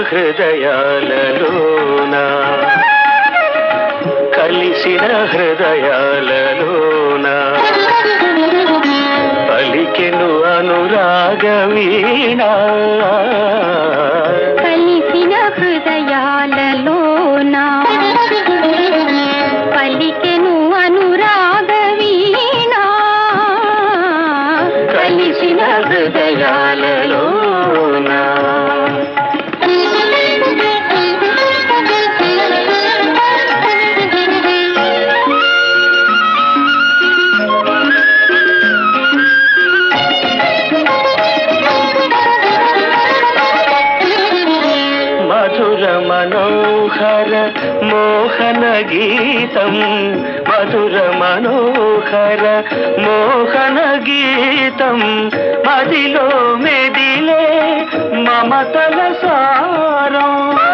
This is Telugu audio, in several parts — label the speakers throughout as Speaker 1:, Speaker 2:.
Speaker 1: హృదయాలలోన కలిసిన హృదయాలలోన పలికెను అనురాగ వీణ
Speaker 2: కలిసిన హృదయాలలోన పలికెను అనురాగ వీణ
Speaker 1: కలిసిన హృదయాలలోన మధుర మనోహర మోహన గీతం మధుర మనోహర మోహన గీతం మదిలో మెదిలే మమతల సారం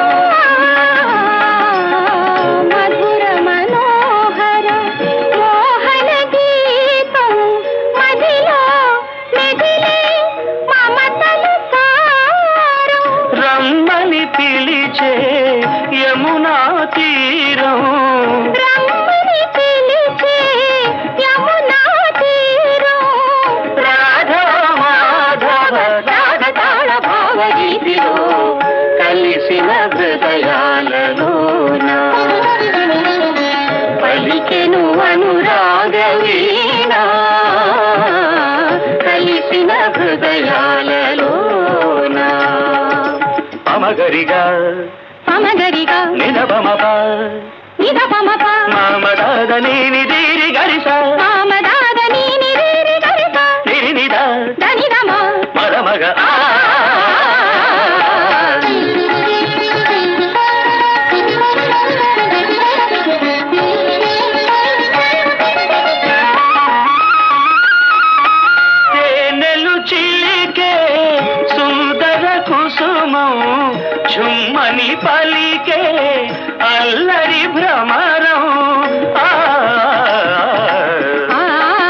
Speaker 2: మధుర మనోహర మోహన గీతం మదిలో మెదిలే మమతల సారం
Speaker 1: రమ్మని పిలిచే యమునా తీరం
Speaker 2: రమ్మని పిలిచే యమునా తీరం
Speaker 1: రాధా మాధవ రాగతాళ భావగీతిలో కలిసిన హృదయాలలోన పలికెను అనురాగ వీణ కలిసిన హృదయాలలోన అమగరిగా
Speaker 2: పమగరిగా
Speaker 1: నినబమప
Speaker 2: నిద పమప
Speaker 1: మామదాద నీని దీరి గరిస
Speaker 2: మామదాద నీని రీరి గరిస
Speaker 1: నిరినిద
Speaker 2: దనిదమ
Speaker 1: మరమగ ఆ తేనెలు చిలికే సుందర కుసుమం ఝుమ్మని పలికే అల్లరి భ్రమరం ఆ
Speaker 2: ఆ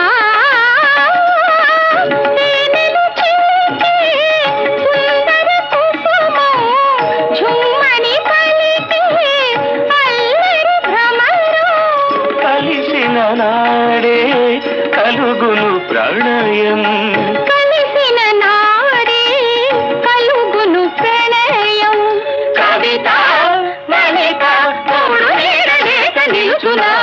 Speaker 2: తేనెలు చిలికే సుందర కుసుమం ఝుమ్మని పలికే అల్లరి భ్రమరం
Speaker 1: కలిసిన నాడే కలుగును ప్రణయం
Speaker 2: కలిసిన నాడే కలుగును ప్రణయం
Speaker 1: కవిత మణిక తోడు నీడలేక నిలుచునా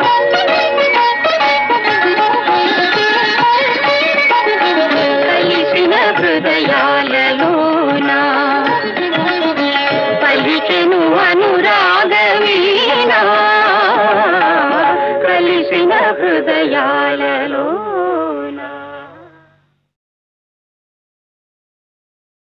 Speaker 1: కలిసిన హృదయాలలోన పలికెను అనురాగ వీణ కలిసిన హృదయాలలో